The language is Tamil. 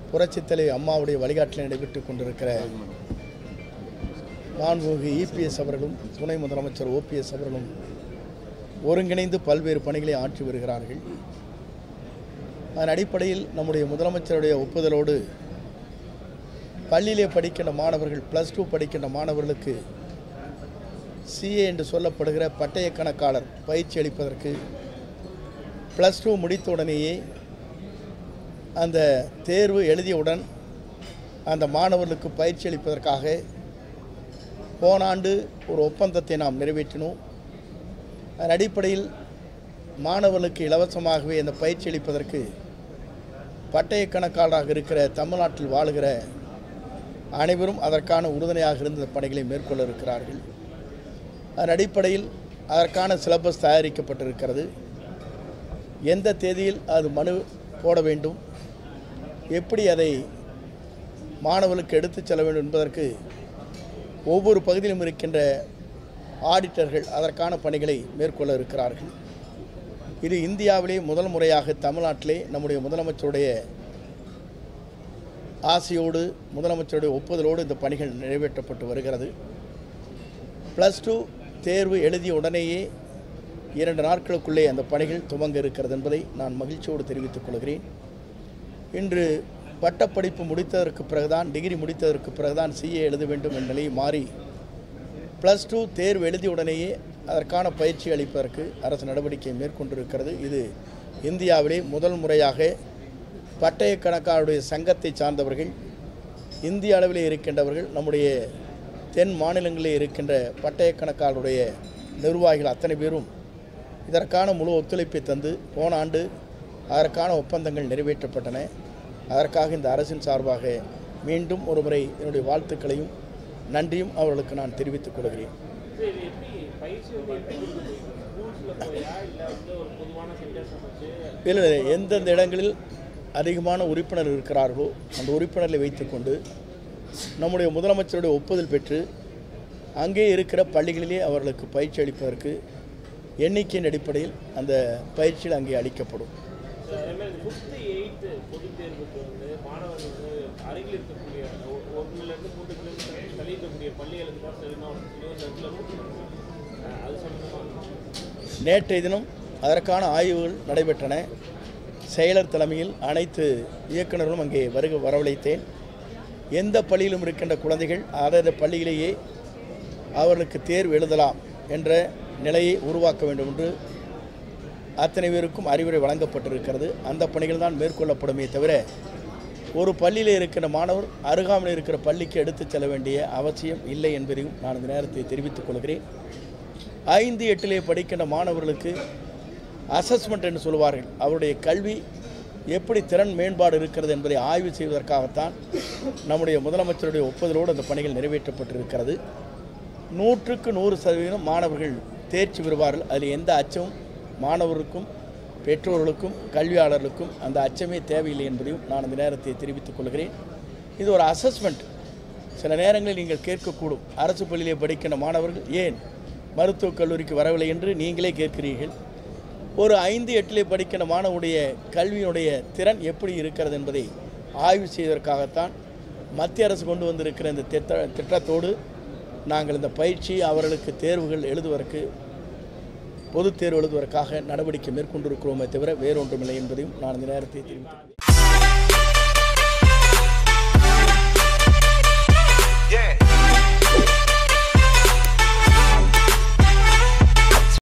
புரட்சித்தலை அம்மாவுடைய வழிகாட்டில் நடைபெற்று கொண்டிருக்கிற மாண்புமிகு இபிஎஸ் அவர்களும் துணை முதலமைச்சர் ஓபிஎஸ் அவர்களும் ஒருங்கிணைந்து பல்வேறு பணிகளை ஆற்றி வருகிறார்கள் அதன் அடிப்படையில் நம்முடைய முதலமைச்சருடைய ஒப்புதலோடு பள்ளியிலே படிக்கின்ற மாணவர்கள் ப்ளஸ் டூ படிக்கின்ற மாணவர்களுக்கு சிஏ என்று சொல்லப்படுகிற பட்டய கணக்காளர் பயிற்சி அளிப்பதற்கு ப்ளஸ் டூ முடித்த உடனேயே அந்த தேர்வு எழுதியவுடன் அந்த மாணவர்களுக்கு பயிற்சி அளிப்பதற்காக போன ஆண்டு ஒரு ஒப்பந்தத்தை நாம் நிறைவேற்றினோம் அதன் அடிப்படையில் மாணவர்களுக்கு இலவசமாகவே அந்த பயிற்சி அளிப்பதற்கு பட்டய கணக்காளராக இருக்கிற தமிழ்நாட்டில் வாழுகிற அனைவரும் அதற்கான உறுதுணையாக இருந்த பணிகளை மேற்கொள்ள இருக்கிறார்கள் அதன் அடிப்படையில் அதற்கான சிலபஸ் தயாரிக்கப்பட்டிருக்கிறது எந்த தேதியில் அது மனு போட வேண்டும் எப்படி அதை மாணவர்களுக்கு எடுத்துச் செல்ல வேண்டும் என்பதற்கு ஒவ்வொரு பகுதியிலும் இருக்கின்ற ஆடிட்டர்கள் அதற்கான பணிகளை மேற்கொள்ள இருக்கிறார்கள் இது இந்தியாவிலே முதல் முறையாக தமிழ்நாட்டிலே நம்முடைய முதலமைச்சருடைய ஆசையோடு முதலமைச்சருடைய ஒப்புதலோடு இந்த பணிகள் நிறைவேற்றப்பட்டு வருகிறது ப்ளஸ் டூ தேர்வு எழுதிய உடனேயே இரண்டு நாட்களுக்குள்ளே அந்த பணிகள் துவங்க இருக்கிறது என்பதை நான் மகிழ்ச்சியோடு தெரிவித்துக் கொள்கிறேன் இன்று பட்டப்படிப்பு முடித்ததற்கு பிறகுதான் டிகிரி முடித்ததற்கு பிறகுதான் சிஏ எழுத வேண்டும் என்ற நிலை மாறி ப்ளஸ் டூ தேர்வு எழுதிய உடனேயே அதற்கான பயிற்சி அளிப்பதற்கு அரசு நடவடிக்கை மேற்கொண்டிருக்கிறது இது இந்தியாவிலே முதல் முறையாக பட்டய கணக்காளருடைய சங்கத்தை சார்ந்தவர்கள் இந்திய அளவிலே இருக்கின்றவர்கள் நம்முடைய தென் மாநிலங்களிலே இருக்கின்ற பட்டய கணக்காளருடைய நிர்வாகிகள் அத்தனை பேரும் இதற்கான முழு ஒத்துழைப்பை தந்து போன ஆண்டு அதற்கான ஒப்பந்தங்கள் நிறைவேற்றப்பட்டன அதற்காக இந்த அரசின் சார்பாக மீண்டும் ஒருமுறை என்னுடைய வாழ்த்துக்களையும் நன்றியும் அவர்களுக்கு நான் தெரிவித்துக் கொள்கிறேன் சரி, இது எப்படி பயிற்சி வந்து எப்படி கொடுக்க போறீங்க? ஸ்கூல்ஸ்ல போயா இல்ல வந்து ஒரு பொதுவான சென்டர்ஸ் அமைச்சு இல்லை எந்தெந்த இடங்களில் அதிகமான உறுப்பினர் இருக்கிறார்களோ அந்த உறுப்பினர்களை வைத்துக்கொண்டு நம்முடைய முதலமைச்சருடைய ஒப்புதல் பெற்று அங்கே இருக்கிற பள்ளிகளிலே அவர்களுக்கு பயிற்சி அளிப்பதற்கு எண்ணிக்கையின் அடிப்படையில் அந்த பயிற்சிகள் அங்கே அளிக்கப்படும் அதே மாதிரி ஃபிஃப்த்து எயித்து பொதுத் தேர்வுக்கு வந்து மாணவர்கள் வந்து அருகில் இருக்கக்கூடிய ஒ- ஒன்றுலேருந்து மூன்று கிலோமீட்டர் தள்ளி இருக்கக்கூடிய பள்ளிகளுக்கு தான் செல்லணும் இருபது இடத்துல அஹ் அது சம்பந்தமாக நேற்றைய தினம் அதற்கான ஆய்வுகள் நடைபெற்றன செயலர் தலைமையில் அனைத்து இயக்குநர்களும் அங்கே வருக வரவழைத்தேன் எந்த பள்ளியிலும் இருக்கின்ற குழந்தைகள் அதது பள்ளியிலேயே அவர்களுக்கு தேர்வு எழுதலாம் என்ற நிலையை உருவாக்க வேண்டும் என்று அத்தனை பேருக்கும் அறிவுரை வழங்கப்பட்டிருக்கிறது அந்த பணிகள் தான் மேற்கொள்ளப்படுமே தவிர ஒரு பள்ளியில் இருக்கின்ற மாணவர் அருகாமையில் இருக்கிற பள்ளிக்கு எடுத்துச் செல்ல வேண்டிய அவசியம் இல்லை என்பதையும் நான் இந்த நேரத்தை தெரிவித்துக் கொள்கிறேன் ஐந்து எட்டிலே படிக்கின்ற மாணவர்களுக்கு அசஸ்மெண்ட் என்று சொல்வார்கள் அவருடைய கல்வி எப்படி திறன் மேம்பாடு இருக்கிறது என்பதை ஆய்வு செய்வதற்காகத்தான் நம்முடைய முதலமைச்சருடைய ஒப்புதலோடு அந்த பணிகள் நிறைவேற்றப்பட்டிருக்கிறது நூற்றுக்கு நூறு சதவீதம் மாணவர்கள் தேர்ச்சி பெறுவார்கள் அதில் எந்த அச்சமும் மாணவருக்கும் பெற்றோர்களுக்கும் கல்வியாளர்களுக்கும் அந்த அச்சமே தேவையில்லை என்பதையும் நான் இந்த நேரத்தை தெரிவித்துக் கொள்கிறேன் இது ஒரு அசஸ்மெண்ட் சில நேரங்களில் நீங்கள் கேட்கக்கூடும் அரசு பள்ளியிலே படிக்கின்ற மாணவர்கள் ஏன் மருத்துவக் கல்லூரிக்கு வரவில்லை என்று நீங்களே கேட்கிறீர்கள் ஒரு ஐந்து எட்டிலே படிக்கின்ற மாணவனுடைய கல்வியினுடைய திறன் எப்படி இருக்கிறது என்பதை ஆய்வு செய்வதற்காகத்தான் மத்திய அரசு கொண்டு வந்திருக்கிற இந்த திட்ட திட்டத்தோடு நாங்கள் இந்த பயிற்சி அவர்களுக்கு தேர்வுகள் எழுதுவதற்கு பொதுத் தேர்வு எழுதுவதற்காக நடவடிக்கை மேற்கொண்டிருக்கிறோமே தவிர வேறொன்றுமில்லை என்பதையும் நான் இந்த நேரத்தை தெரிவித்தேன்